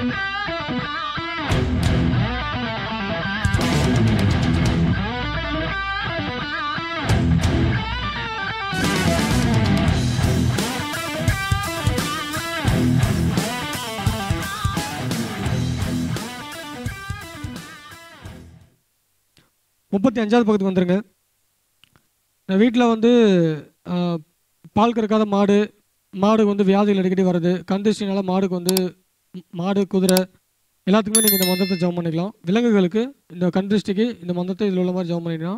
முப்பத்தி அஞ்சாவது பக்கத்துக்கு வந்துருங்க நான் வீட்டில் வந்து ஆ, பால் கறக்காத மாடு மாடுக்கு வந்து வியாதிகள் அடிக்கடி வருது கந்திஷ்டினால மாடுக்கு வந்து ம், மாடு குதிரை எல்லாத்துக்குமே நீங்கள் இந்த மந்திரத்தை ஜெபம் பண்ணிக்கலாம் விலங்குகளுக்கு இந்த கந்திஷ்டிக்கு இந்த மந்திரத்தை இதில் உள்ள மாதிரி ஜெபம் பண்ணிக்கலாம்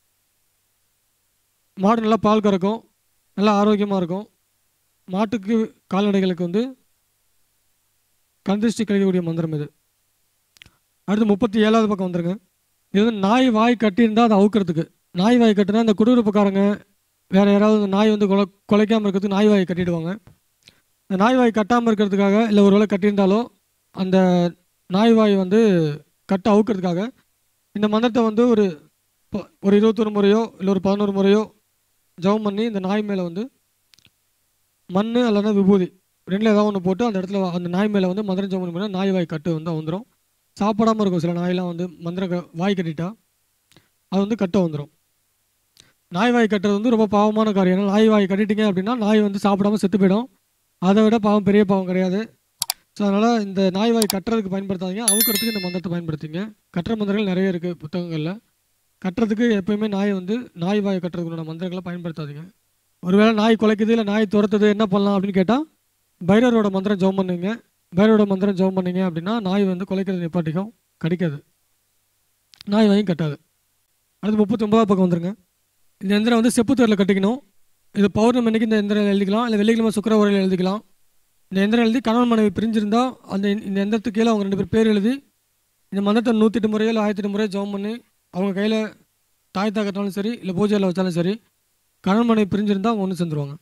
மாடு நல்லா பால் கறக்கும் நல்லா ஆரோக்கியமாக இருக்கும் மாட்டுக்கு கால்நடைகளுக்கு வந்து கந்திஷ்டி கழிக்கக்கூடிய மந்திரம் இது அடுத்து முப்பத்தி ஏழாவது பக்கம் வந்துருங்க இது வந்து நாய் வாய் கட்டியிருந்தால் அதை அவுக்கிறதுக்கு நாய் வாய் கட்டினா இந்த குடியிருப்புக்காரங்க வேறு யாராவது இந்த நாய் வந்து கொலை கொலைக்காமல் இருக்கிறதுக்கு நாய் வாய் கட்டிடுவாங்க இந்த நாய் வாய் கட்டாமல் இருக்கிறதுக்காக இல்லை ஒரு வேளை கட்டியிருந்தாலோ அந்த நாய் வாய் வந்து கட்ட அவுக்கிறதுக்காக இந்த மந்திரத்தை வந்து ஒரு ப- ஒரு இருபத்தொரு முறையோ இல்லை ஒரு பதினோரு முறையோ ஜெபம் பண்ணி இந்த நாய் மேலே வந்து மண் அல்லனா விபூதி ரெண்டில் ஏதாவது ஒன்று போட்டு அந்த இடத்துல அந்த நாய் மேலே வந்து மந்திரம் ஜெபம் பண்ணி நாய் வாய் கட்டு வந்து வந்துடும் சாப்பிடாம இருக்கும் சில நாயெல்லாம் வந்து மந்திரம் க- வாய் கட்டிட்டா அது வந்து கட்ட வந்துடும் நாய் வாய் கட்டுறது வந்து ரொம்ப பாவமான காரியம் ஏன்னா நாய் வாய் கட்டிட்டீங்க அப்படின்னா நாய் வந்து சாப்பிடாம செத்து போயிடும் அதை விட பாவம் பெரிய பாவம் கிடையாது ஸோ அதனால் இந்த நாய் வாய் கட்டுறதுக்கு பயன்படுத்தாதீங்க அவுக்கிறதுக்கு இந்த மந்திரத்தை பயன்படுத்திங்க கட்டுற மந்திரங்கள் நிறைய இருக்குது புத்தகங்களில் கட்டுறதுக்கு எப்பயுமே நாய் வந்து நாய் வாய் கட்டுறதுக்குள்ள மந்திரங்களை பயன்படுத்தாதீங்க ஒருவேளை நாய் குலைக்குது இல்லை நாய் துரத்துது என்ன பண்ணலாம் அப்படின்னு கேட்டால் பைரவரோட மந்திரம் ஜெபம் பண்ணுங்க பைரவரோட மந்திரம் ஜெபம் பண்ணீங்க அப்படின்னா நாய் வந்து குலைக்கிறது நிப்பாட்டிக்கும் கடிக்காது நாய் வாயும் கட்டாது அடுத்து முப்பத்தி ஒன்பதாவது பக்கம் வந்துருங்க இந்த எந்திரம் வந்து செப்புத்தூரில் கட்டிக்கணும் இது பௌர்ணமி அன்னைக்கு இந்த எந்திரம் எழுதிக்கலாம் இல்லை வெள்ளிக்கிழமை சுக்கரவாரியில் எழுதிக்கலாம் இந்த எந்திரம் எழுதி கணவன் மனைவி பிரிஞ்சிருந்தா அந்த இந்த எந்திரத்துக்கு கீழே அவங்க ரெண்டு பேர் பேர் எழுதி இந்த மந்திரத்தை நூற்றி முறையோ இல்லை ஆயிரத்தி எட்டு முறையோ ஜெபம் பண்ணி அவங்க கையில் தாய் தாக்கட்டாலும் சரி இல்லை பூஜையில் வச்சாலும் சரி கணவன் மனைவி பிரிஞ்சிருந்தா அவங்க ஒன்று சேர்ந்துருவாங்க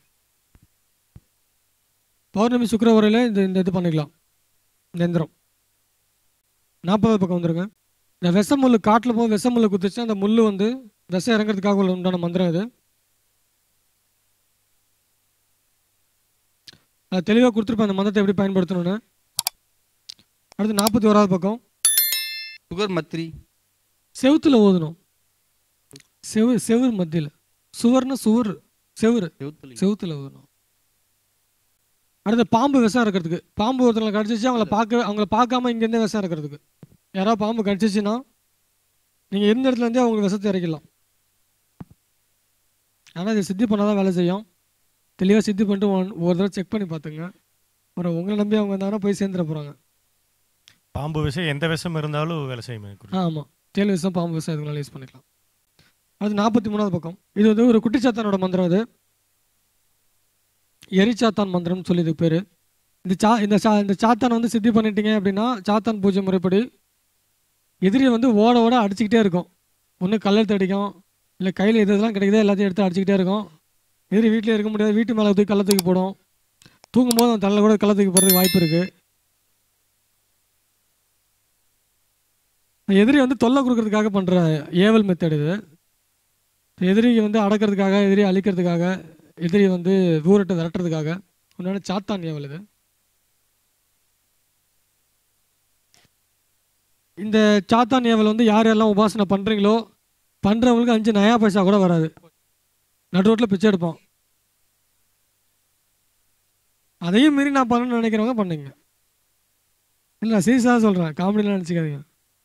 பௌர்ணமி சுக்கரவாரியில் இந்த இந்த இது பண்ணிக்கலாம் இந்த எந்திரம் நாற்பதாவது பக்கம் வந்துருங்க இந்த விஷ முள்ளு காட்டில் போய் விஷ முள்ளு குத்துச்சுன்னா அந்த முள்ளு வந்து விஷம் இறங்குறதுக்காக உள்ள உண்டான மந்திரம் இது அது தெளிவாக கொடுத்துருப்பேன் அந்த மந்திரத்தை எப்படி பயன்படுத்தணும்னு அடுத்து நாற்பத்தி ஓராவது பக்கம் சுகர் மத்ரி செவுத்துல ஓதணும் செவு செவுர் மத்தியில் சுவர்னா சுவர் செவுரு செவுத்துல செவுத்துல ஊதணும் அடுத்து பாம்பு விஷம் இருக்கிறதுக்கு பாம்பு ஒருத்தங்களை கடிச்சிச்சு அவங்கள பார்க்க அவங்கள பார்க்காம இங்கேருந்தே விஷம் இருக்கிறதுக்கு யாராவது பாம்பு கடிச்சிச்சுன்னா நீங்கள் இருந்த இடத்துல இருந்தே அவங்க விஷத்தை இறக்கிடலாம் ஆனால் இது சித்தி பண்ணால் தான் வேலை செய்யும் தெளிவாக சித்தி பண்ணிட்டு ஒன்- ஒரு தடவை செக் பண்ணி பார்த்துங்க அப்புறம் உங்களை நம்பி அவங்க வந்தாங்கன்னா போய் சேர்ந்துட போகிறாங்க பாம்பு விஷம் எந்த விஷம் இருந்தாலும் வேலை செய்யுமே ஆ ஆமாம் தேல் விஷம் பாம்பு விஷம் இதுங்களாம் யூஸ் பண்ணிக்கலாம் அது நாற்பத்தி மூணாவது பக்கம் இது வந்து ஒரு குட்டிச்சாத்தானோட மந்திரம் அது எரிச்சாத்தான் மந்திரம்னு சொல்லி இதுக்கு பேர் இந்த சா இந்த சா இந்த சாத்தான் வந்து சித்தி பண்ணிட்டீங்க அப்படின்னா சாத்தான் பூஜை முறைப்படி எதிரியை வந்து ஓட ஓட அடிச்சுக்கிட்டே இருக்கும் ஒன்று கல்லெடுத்து அடிக்கும் இல்லை கையில் எது எதெல்லாம் கிடைக்குதோ எல்லாத்தையும் எடுத்து அடிச்சுக்கிட்டே இருக்கும் எதிரி வீட்டிலே இருக்க முடியாது வீட்டு மேலே தூக்கி கள்ள தூக்கி போடும் தூங்கும் போது அவன் தலையில் கூட கள்ள தூக்கி போகிறதுக்கு வாய்ப்பு இருக்குது எதிரி வந்து தொல்லை கொடுக்கறதுக்காக பண்ணுற ஏவல் மெத்தட் இது எதிரியை வந்து அடக்கிறதுக்காக எதிரியை அழிக்கிறதுக்காக எதிரியை வந்து ஊரட்டை விரட்டுறதுக்காக உண்டான சாத்தான் ஏவல் இது இந்த சாத்தான் ஏவல் வந்து யார் யாரெல்லாம் உபாசனை பண்ணுறீங்களோ பண்ணுறவங்களுக்கு அஞ்சு நயா பைசா கூட வராது நடு ரோட்டில் பிச்சை எடுப்போம் அதையும் மீறி நான் பண்ணணும்னு நினைக்கிறவங்க பண்ணுங்க இல்லை நான் சீரியஸாக சொல்கிறேன் காமெடிலாம் நினச்சிக்காதீங்க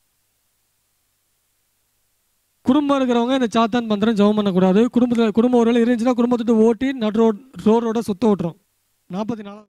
குடும்பம் இருக்கிறவங்க இந்த சாத்தான் மந்திரம் ஜெபம் பண்ணக்கூடாது குடும்பத்தில் குடும்பம் ஒரு வேளை இருந்துச்சுன்னா குடும்பத்தை விட்டு ஓட்டி நடு ரோட் ரோடோட சுத்த ஓட்டுறோம் நாற்பத்தி நாலு